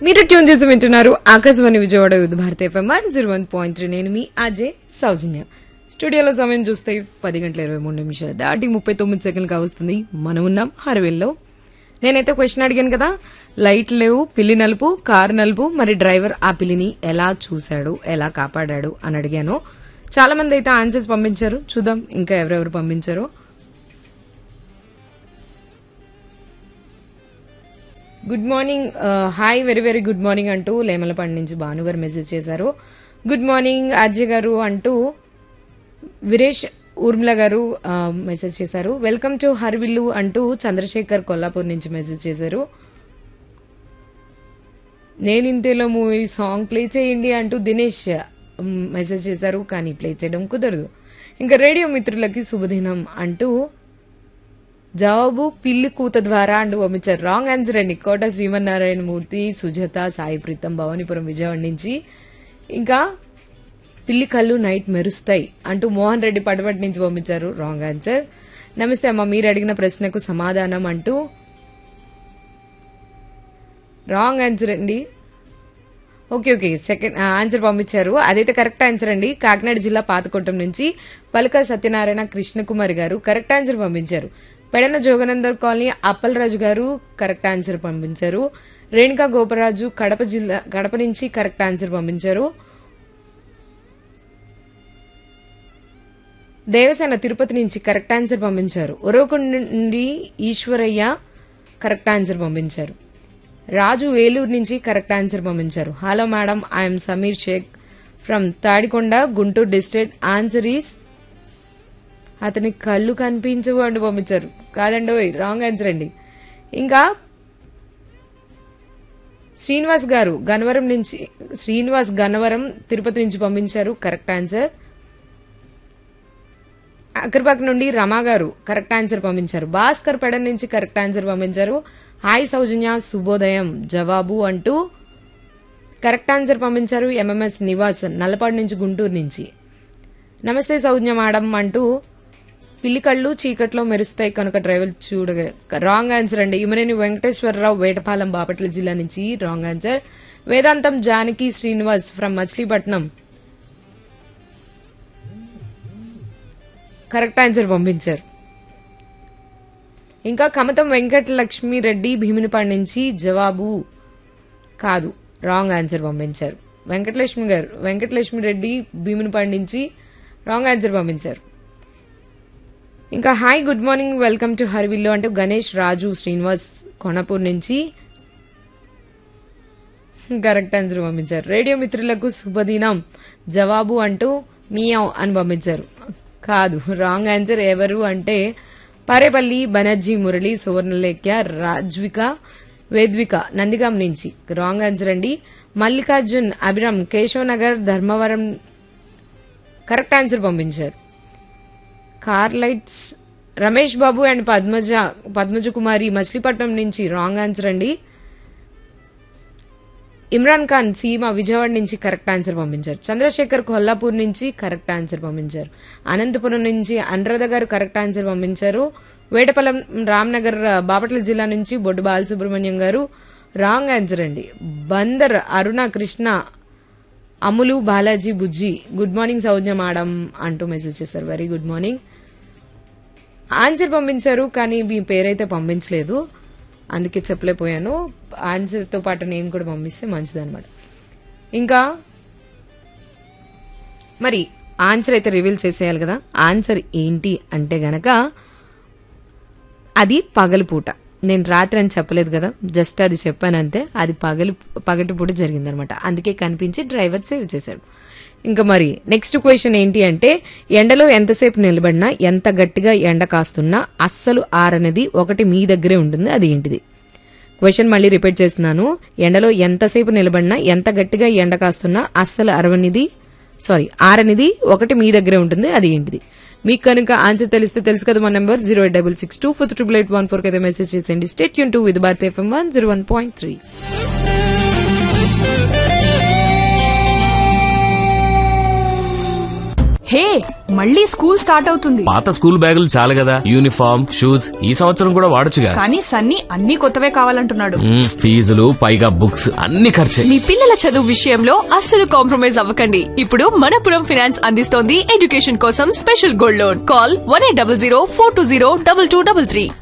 మీరు ట్యూన్ చేసి వింటున్నారు Akashvani Vijayawada Vividh Bharati FM one zero one point three నేను మీ అజయ్ సౌజన్య స్టూడియోలో సమయం చూస్తే పది గంటల ఇరవై మూడు నిమిషాలు దాటి ముప్పై తొమ్మిది సెకండ్లు కావస్తుంది మనం ఉన్నాం హరవెల్లో నేనైతే క్వశ్చన్ అడిగాను కదా లైట్ లేవు పిల్లి నలుపు కారు నలుపు మరి డ్రైవర్ ఆ పిల్లిని ఎలా చూశాడు ఎలా కాపాడాడు అని అడిగాను చాలా మంది అయితే ఆన్సర్స్ పంపించారు చూద్దాం ఇంకా ఎవరెవరు పంపించారో good morning hi very very good morning అంటూ లేమలపాడు నుంచి భాను గారు మెసేజ్ చేశారు గుడ్ మార్నింగ్ అజయ్ గారు అంటూ వీరేష్ ఊర్మిళ గారు ఆ, మెసేజ్ చేశారు వెల్కమ్ టు హర్విల్లు అంటూ చంద్రశేఖర్ కొల్లాపూర్ నుంచి మెసేజ్ చేశారు నేను ఇంతలో మూవీ సాంగ్ ప్లే చేయండి అంటూ దినేష్ మ్, మెసేజ్ చేశారు కానీ ప్లే చేయడం కుదరదు ఇంకా రేడియో మిత్రులకి శుభదినం అంటూ జవాబు పిల్లి కూత ద్వారా అంటూ పంపించారు రాంగ్ ఆన్సర్ అండి కోట శ్రీమన్నారాయణ మూర్తి సుజాత సాయి ప్రీతం భవానీపురం విజయవాడ నుంచి ఇంకా పిల్లి కళ్ళు నైట్ మెరుస్తాయి అంటూ మోహన్ రెడ్డి పడవటి నుంచి పంపించారు రాంగ్ ఆన్సర్ నమస్తే అమ్మ మీరు అడిగిన ప్రశ్నకు సమాధానం అంటూ రాంగ్ ఆన్సర్ అండి ఓకే ఓకే సెకండ్ ఆన్సర్ పంపించారు అదైతే కరెక్ట్ ఆన్సర్ అండి కాకినాడ జిల్లా పాతకొట్టం నుంచి పలక సత్యనారాయణ కృష్ణకుమారి గారు కరెక్ట్ ఆన్సర్ పంపించారు పెడన జోగనందర్ కాలనీ అప్పలరాజు గారు కరెక్ట్ ఆన్సర్ పంపించారు రేణుకా గోపరాజు కడప జిల్లా కడప నుంచి కరెక్ట్ ఆన్సర్ పంపించారు దేవసేన తిరుపతి నుంచి కరెక్ట్ ఆన్సర్ పంపించారు ఉరవకొండ నుండి ఈశ్వరయ్య కరెక్ట్ ఆన్సర్ పంపించారు రాజు వేలూరు నుంచి కరెక్ట్ ఆన్సర్ పంపించారు hello madam I'm Sameer Shaik from Tadikonda Guntur district answer is అతని కళ్ళు కనిపించవు అంటూ పంపించారు కాదండి ఓయ్ రాంగ్ ఆన్సర్ అండి ఇంకా శ్రీనివాస్ గారు గన్నవరం నుంచి శ్రీనివాస్ గన్నవరం తిరుపతి నుంచి పంపించారు కరెక్ట్ ఆన్సర్ అక్కడిపక్క నుండి రమా గారు కరెక్ట్ ఆన్సర్ పంపించారు భాస్కర్ పెడన్ నుంచి కరెక్ట్ ఆన్సర్ పంపించారు హాయ్ సౌజన్య శుభోదయం జవాబు అంటూ కరెక్ట్ ఆన్సర్ పంపించారు ఎంఎంఎస్ నివాస్ నల్లపాడు నుంచి గుంటూరు నుంచి నమస్తే సౌజన్య మేడం అంటూ పిల్లి కళ్ళు చీకట్లో మెరుస్తాయి కనుక డ్రైవర్ చూడగ రాంగ్ ఆన్సర్ అండి ఇమనేని వెంకటేశ్వరరావు వేటపాలెం బాపట్ల జిల్లా నుంచి wrong answer Vedantam Janaki Srinivas from Machilipatnam correct answer పంపించారు ఇంకా కమతం వెంకట లక్ష్మి రెడ్డి భీమునిపాడు నుంచి జవాబు కాదు రాంగ్ ఆన్సర్ పంపించారు వెంకటలక్ష్మి గారు వెంకటలక్ష్మి రెడ్డి భీమునిపాడు నుంచి రాంగ్ ఆన్సర్ పంపించారు ఇంకా hi good morning welcome to Harivillu అంటూ గణేష్ రాజు శ్రీనివాస్ కొనపూర్ నుంచి కరెక్ట్ ఆన్సర్ పంపించారు రేడియో మిత్రులకు శుభదినం జవాబు అంటూ మియావ్ అని పంపించారు కాదు రాంగ్ ఆన్సర్ ఎవరు అంటే పారేపల్లి బనర్జీ మురళి సువర్ణలేఖ్య రాజ్విక వేద్విక నందిగాం నుంచి రాంగ్ ఆన్సర్ అండి మల్లికార్జున్ అభిరామ్ కేశవ్ నగర్ ధర్మవరం కరెక్ట్ ఆన్సర్ పంపించారు car lights Ramesh Babu and Padmaja Padmaja Kumari Machilipatnam నుంచి రాంగ్ ఆన్సర్ అండి ఇమ్రాన్ ఖాన్ సీమ విజయవాడ నుంచి కరెక్ట్ ఆన్సర్ పంపించారు చంద్రశేఖర్ కొల్లాపూర్ నుంచి కరెక్ట్ ఆన్సర్ పంపించారు అనంతపురం నుంచి అనురాధ గారు కరెక్ట్ ఆన్సర్ పంపించారు వేటపల్లం రామ్నగర్ బాపట్ల జిల్లా నుంచి బొడ్డు బాలసుబ్రహ్మణ్యం గారు రాంగ్ ఆన్సర్ అండి Bandar Aruna Krishna Ammulu Balaji Bujji good morning Soujna madam అంటూ మెసేజ్ చేశారు వెరీ గుడ్ మార్నింగ్ ఆన్సర్ పంపించారు కానీ మీ పేరైతే పంపించలేదు అందుకే చెప్పలేకపోయాను ఆన్సర్తో పాటు నేమ్ కూడా పంపిస్తే మంచిదన్నమాట ఇంకా మరి ఆన్సర్ అయితే రివీల్ చేసేయాలి కదా ఆన్సర్ ఏంటి అంటే గనక అది పగలుపూట నేను రాత్రి అని చెప్పలేదు కదా జస్ట్ అది చెప్పానంతే అది పగలు పగటిపూట జరిగిందనమాట అందుకే కనిపించి డ్రైవర్ సేవ్ చేశాడు ఇంకా మరి నెక్స్ట్ క్వశ్చన్ ఏంటి అంటే ఎండలో ఎంతసేపు నిలబడినా ఎంత గట్టిగా ఎండ కాస్తున్నా అస్సలు ఆరనేది ఒకటి మీ దగ్గరే ఉంటుంది అది ఏంటిది క్వశ్చన్ మళ్ళీ రిపీట్ చేస్తున్నాను ఎండలో ఎంతసేపు నిలబడినా ఎంత గట్టిగా ఎండ కాస్తున్నా అస్సలు అరవనిది సారీ ఆరనిది ఒకటి మీ దగ్గరే ఉంటుంది అది ఏంటిది మీకు కనుక ఆన్సర్ తెలిస్తే తెలుసు కదా మా number zero eight double six two four triple eight one four అయితే మెసేజ్ చేసేయండి స్టేట్ యూన్ to with Bharat FM one zero one point three hey మళ్ళీ స్కూల్ స్టార్ట్ అవుతుంది పాత స్కూల్ బ్యాగులు చాలు కదా యూనిఫామ్ షూస్ ఈ సంవత్సరం కూడా వాడొచ్చుగా కానీ సన్నీ అన్ని కొత్తవే కావాలంటున్నాడు మ్మ్, ఫీజులు పైగా బుక్స్ అన్ని ఖర్చే మీ పిల్లల చదువు విషయంలో అస్సలు కాంప్రమైజ్ అవ్వకండి ఇప్పుడు మనపురం ఫైనాన్స్ అందిస్తోంది ఎడ్యుకేషన్ కోసం special gold loan call one eight double zero four two zero double two double three